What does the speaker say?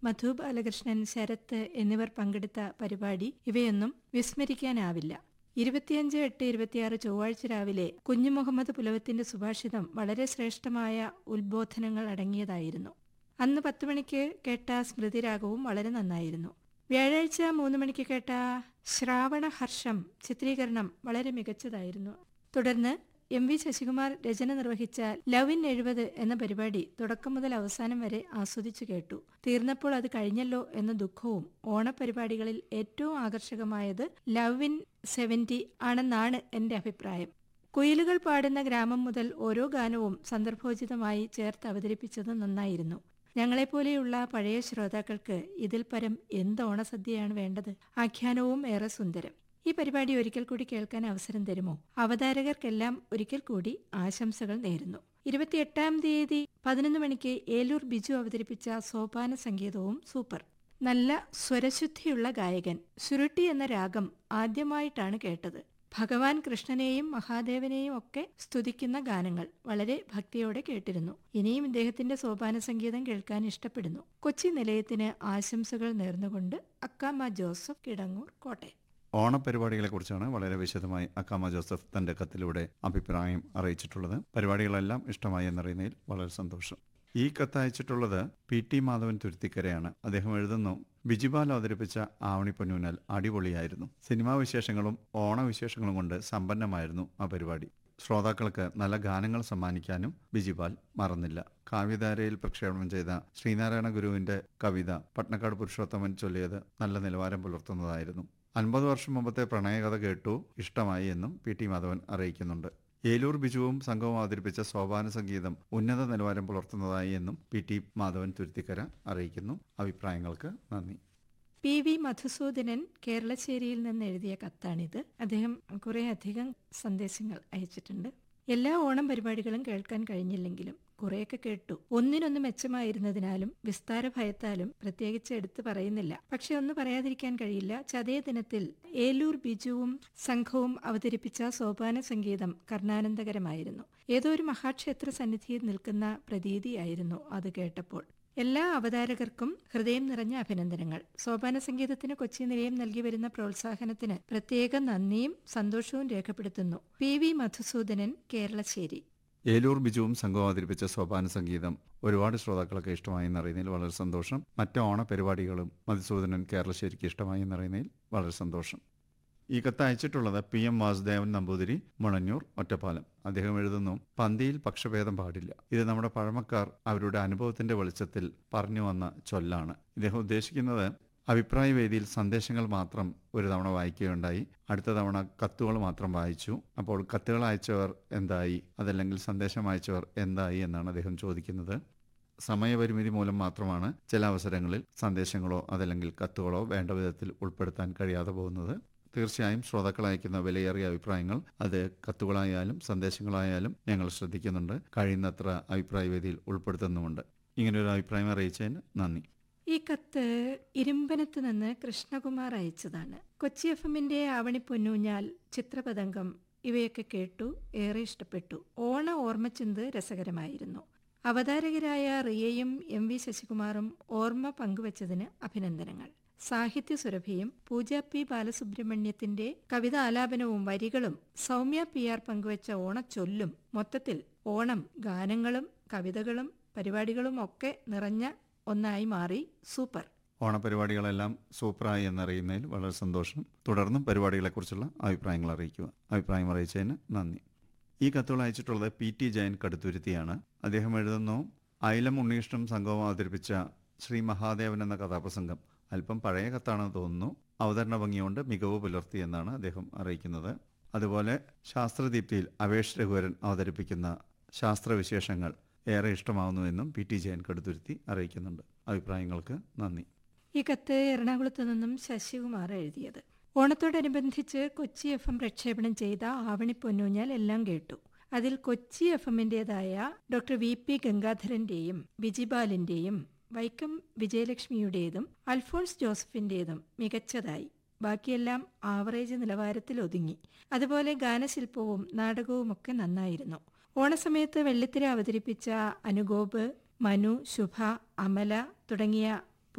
മധു ബാലകൃഷ്ണൻ ശരത്ത് എന്നിവർ പങ്കെടുത്ത പരിപാടി ഇവയൊന്നും വിസ്മരിക്കാനാവില്ല ഇരുപത്തിയഞ്ച് എട്ട് ഇരുപത്തിയാറ് ചൊവ്വാഴ്ച രാവിലെ കുഞ്ഞു മുഹമ്മദ് പുലവത്തിന്റെ സുഭാഷിതം വളരെ ശ്രേഷ്ഠമായ ഉത്ബോധനങ്ങൾ അടങ്ങിയതായിരുന്നു അന്ന് പത്ത് മണിക്ക് കേട്ട സ്മൃതിരാഗവും വളരെ നന്നായിരുന്നു വ്യാഴാഴ്ച മൂന്ന് മണിക്ക് കേട്ട ശ്രാവണ ഹർഷം ചിത്രീകരണം വളരെ മികച്ചതായിരുന്നു തുടർന്ന് എം വി ശശികുമാർ രചന നിർവഹിച്ച ലവ് ഇൻ എഴുപത് എന്ന പരിപാടി തുടക്കം മുതൽ അവസാനം വരെ ആസ്വദിച്ചു കേട്ടു തീർന്നപ്പോൾ അത് കഴിഞ്ഞല്ലോ എന്ന ദുഃഖവും ഓണപരിപാടികളിൽ ഏറ്റവും ആകർഷകമായത് ലവ് ഇൻ സെവന്റി ആണെന്നാണ് എന്റെ അഭിപ്രായം കുയിലുകൾ പാടുന്ന ഗ്രാമം മുതൽ ഓരോ ഗാനവും സന്ദർഭോചിതമായി ചേർത്ത് അവതരിപ്പിച്ചത് നന്നായിരുന്നു ഞങ്ങളെപ്പോലെയുള്ള പഴയ ശ്രോതാക്കൾക്ക് ഇതിൽ പരം എന്ത് ഓണസദ്യയാണ് വേണ്ടത് ആഖ്യാനവും ഏറെ സുന്ദരം ഈ പരിപാടി ഒരിക്കൽ കൂടി കേൾക്കാൻ അവസരം തരുമോ അവതാരകർക്കെല്ലാം ഒരിക്കൽ കൂടി ആശംസകൾ നേരുന്നു ഇരുപത്തിയെട്ടാം തീയതി പതിനൊന്ന് മണിക്ക് ഏലൂർ ബിജു അവതരിപ്പിച്ച സോപാന സംഗീതവും സൂപ്പർ നല്ല സ്വരശുദ്ധിയുള്ള ഗായകൻ സുരുട്ടി എന്ന രാഗം ആദ്യമായിട്ടാണ് കേട്ടത് ഭഗവാൻ കൃഷ്ണനെയും മഹാദേവനെയും ഒക്കെ സ്തുതിക്കുന്ന ഗാനങ്ങൾ വളരെ ഭക്തിയോടെ കേട്ടിരുന്നു ഇനിയും ഇദ്ദേഹത്തിന്റെ സോപാന സംഗീതം കേൾക്കാൻ ഇഷ്ടപ്പെടുന്നു കൊച്ചി നിലയത്തിന് ആശംസകൾ നേർന്നുകൊണ്ട് അക്കാമ്മ ജോസഫ് കിടങ്ങൂർ കോട്ടയം ഓണപരിപാടികളെക്കുറിച്ചാണ് വളരെ വിശദമായി അക്കാമ ജോസഫ് തന്റെ കത്തിലൂടെ അഭിപ്രായം അറിയിച്ചിട്ടുള്ളത് പരിപാടികളെല്ലാം ഇഷ്ടമായി എന്നറിയുന്നതിൽ വളരെ സന്തോഷം ഈ കത്ത് അയച്ചിട്ടുള്ളത് പി ടി മാധവൻ തുരുത്തിക്കരയാണ് അദ്ദേഹം എഴുതുന്നു ബിജിബാൽ അവതരിപ്പിച്ച ആവണി പൊന്നൂനാൽ അടിപൊളിയായിരുന്നു സിനിമാ വിശേഷങ്ങളും ഓണവിശേഷങ്ങളും കൊണ്ട് സമ്പന്നമായിരുന്നു ആ പരിപാടി ശ്രോതാക്കൾക്ക് നല്ല ഗാനങ്ങൾ സമ്മാനിക്കാനും ബിജിപാൽ മറന്നില്ല കാവ്യധാരയിൽ പ്രക്ഷേപണം ചെയ്ത ശ്രീനാരായണ ഗുരുവിന്റെ കവിത പട്നക്കാട് പുരുഷോത്തമൻ ചൊല്ലിയത് നല്ല നിലവാരം പുലർത്തുന്നതായിരുന്നു അൻപത് വർഷം മുമ്പത്തെ പ്രണയകഥ കേട്ടു ഇഷ്ടമായി എന്നും പി ടി മാധവൻ അറിയിക്കുന്നുണ്ട് ഏലൂർ ബിജുവും സംഘവും അവതരിപ്പിച്ച സോപാന സംഗീതം ഉന്നത നിലവാരം പുലർത്തുന്നതായി എന്നും പി ടി മാധവൻ തുരുത്തിക്കര അറിയിക്കുന്നു അഭിപ്രായങ്ങൾക്ക് നന്ദി പി വി മധുസൂദനൻ കേരളശ്ശേരിയിൽ നിന്ന് എഴുതിയ കത്താണിത് അദ്ദേഹം കുറെ അധികം സന്ദേശങ്ങൾ അയച്ചിട്ടുണ്ട് എല്ലാ ഓണം പരിപാടികളും കേൾക്കാൻ കഴിഞ്ഞില്ലെങ്കിലും കുറെയൊക്കെ കേട്ടു ഒന്നിനൊന്ന് മെച്ചമായിരുന്നതിനാലും വിസ്താര ഭയത്താലും പ്രത്യേകിച്ച് എടുത്തു പറയുന്നില്ല പക്ഷെ ഒന്ന് പറയാതിരിക്കാൻ കഴിയില്ല ചതയ ദിനത്തിൽ ഏലൂർ ബിജുവും സംഘവും അവതരിപ്പിച്ച സോപാന സംഗീതം കർണാനന്ദകരമായിരുന്നു ഏതോ ഒരു മഹാക്ഷേത്ര സന്നിധിയിൽ നിൽക്കുന്ന പ്രതീതിയായിരുന്നു അത് കേട്ടപ്പോൾ എല്ലാ അവതാരകർക്കും ഹൃദയം നിറഞ്ഞ അഭിനന്ദനങ്ങൾ സോപാന സംഗീതത്തിന് കൊച്ചി നിലയം നൽകി വരുന്ന പ്രോത്സാഹനത്തിന് പ്രത്യേക നന്ദിയും സന്തോഷവും രേഖപ്പെടുത്തുന്നു പി വി മധുസൂദനൻ കേരളശ്ശേരി ഏലൂർ ബിജുവും സംഘവും അവതരിപ്പിച്ച സോപാന സംഗീതം ഒരുപാട് ശ്രോതാക്കൾക്ക് ഇഷ്ടമായി എന്നറിയുന്നതിൽ വളരെ സന്തോഷം മറ്റ് ഓണ പരിപാടികളും മധുസൂദനൻ കേരളശ്ശേരിക്ക് ഇഷ്ടമായി എന്നറിയുന്നതിൽ വളരെ സന്തോഷം ഈ കത്ത് അയച്ചിട്ടുള്ളത് പി എം വാസുദേവൻ നമ്പൂതിരി മുളഞ്ഞൂർ ഒറ്റപ്പാലം അദ്ദേഹം എഴുതുന്നു പന്തിയിൽ പക്ഷഭേദം പാടില്ല ഇത് നമ്മുടെ പഴമക്കാർ അവരുടെ അനുഭവത്തിന്റെ വെളിച്ചത്തിൽ പറഞ്ഞു വന്ന ചൊല്ലാണ് ഇദ്ദേഹം ഉദ്ദേശിക്കുന്നത് അഭിപ്രായ വേദിയിൽ സന്ദേശങ്ങൾ മാത്രം ഒരു തവണ വായിക്കുകയുണ്ടായി അടുത്ത തവണ കത്തുകൾ മാത്രം വായിച്ചു അപ്പോൾ കത്തുകൾ അയച്ചവർ എന്തായി അതല്ലെങ്കിൽ സന്ദേശം അയച്ചവർ എന്തായി എന്നാണ് അദ്ദേഹം ചോദിക്കുന്നത് സമയപരിമിതി മൂലം മാത്രമാണ് ചില അവസരങ്ങളിൽ സന്ദേശങ്ങളോ അതല്ലെങ്കിൽ കത്തുകളോ വേണ്ട വിധത്തിൽ ഉൾപ്പെടുത്താൻ കഴിയാതെ പോകുന്നത് തീർച്ചയായും ശ്രോതാക്കൾ അയക്കുന്ന വിലയേറിയ അഭിപ്രായങ്ങൾ അത് കത്തുകളായാലും സന്ദേശങ്ങളായാലും ഞങ്ങൾ ശ്രദ്ധിക്കുന്നുണ്ട് കഴിയുന്നത്ര അഭിപ്രായ വേദിയിൽ ഉൾപ്പെടുത്തുന്നുമുണ്ട് ഇങ്ങനൊരു അഭിപ്രായം അറിയിച്ചതിന് നന്ദി ഈ കത്ത് ഇരുമ്പനത്ത് നിന്ന് കൃഷ്ണകുമാർ അയച്ചതാണ് കൊച്ചി എഫ് എമ്മിന്റെ ആവണി പൊന്നൂഞ്ഞാൽ ചിത്രപതംഗം ഇവയൊക്കെ കേട്ടു ഏറെ ഇഷ്ടപ്പെട്ടു ഓണ ഓർമ്മച്ചിന്ത് രസകരമായിരുന്നു അവതാരകരായ റിയയും എം വി ശശികുമാറും ഓർമ്മ പങ്കുവച്ചതിന് അഭിനന്ദനങ്ങൾ സാഹിത്യ സുരഭിയും പൂജ പി ബാലസുബ്രഹ്മണ്യത്തിന്റെ കവിത ആലാപനവും വരികളും സൗമ്യ പി ആർ പങ്കുവച്ച ഓണച്ചൊല്ലും മൊത്തത്തിൽ ഓണം ഗാനങ്ങളും കവിതകളും പരിപാടികളും ഒക്കെ നിറഞ്ഞ ഒന്നായി മാറി സൂപ്പർ ഓണപരിപാടികളെല്ലാം സൂപ്പറായി എന്നറിയുന്നതിൽ വളരെ സന്തോഷം തുടർന്നും പരിപാടികളെക്കുറിച്ചുള്ള അഭിപ്രായങ്ങൾ അറിയിക്കുക അഭിപ്രായം അറിയിച്ചതിന് നന്ദി ഈ കത്തുകൾ അയച്ചിട്ടുള്ളത് പി ടി ജയൻ കടുത്തുരുത്തിയാണ് അദ്ദേഹം എഴുതുന്നു അയിലം ഉണ്ണീഷ്ണം സംഘവും അവതരിപ്പിച്ച ശ്രീ മഹാദേവൻ എന്ന കഥാപ്രസംഗം അല്പം പഴയ കത്താണെന്ന് തോന്നുന്നു അവതരണ ഭംഗിയുണ്ട് മികവ് പുലർത്തി എന്നാണ് അദ്ദേഹം അറിയിക്കുന്നത് അതുപോലെ ശാസ്ത്രദീപ്തിയിൽ അവേഷ് രഘുവരൻ അവതരിപ്പിക്കുന്ന ശാസ്ത്രവിശേഷങ്ങൾ ഏറെ ഇഷ്ടമാവുന്നുവെന്നും പി ടി ജയൻ കടുത്തുരുത്തി അറിയിക്കുന്നുണ്ട് അഭിപ്രായങ്ങൾക്ക് നന്ദി ഈ കത്ത് എറണാകുളത്ത് നിന്നും ശശികുമാർ എഴുതിയത് ഓണത്തോടനുബന്ധിച്ച് കൊച്ചി എഫ് എം പ്രക്ഷേപണം ചെയ്ത ആവണി പൊന്നൂഞ്ഞാൽ എല്ലാം കേട്ടു അതിൽ കൊച്ചി എഫ് എമ്മിൻ്റെതായ ഡോക്ടർ വി പി ഗംഗാധരന്റെയും ബിജിബാലിന്റെയും വൈക്കം വിജയലക്ഷ്മിയുടേതും അൽഫോൺസ് ജോസഫിന്റേതും മികച്ചതായി ബാക്കിയെല്ലാം ആവറേജ് നിലവാരത്തിൽ ഒതുങ്ങി അതുപോലെ ഗാനശില്പവും നാടകവും ഒക്കെ നന്നായിരുന്നു ഓണസമയത്ത് വെള്ളിത്തിര അവതരിപ്പിച്ച അനുഗോപ് മനു ശുഭ അമല തുടങ്ങിയ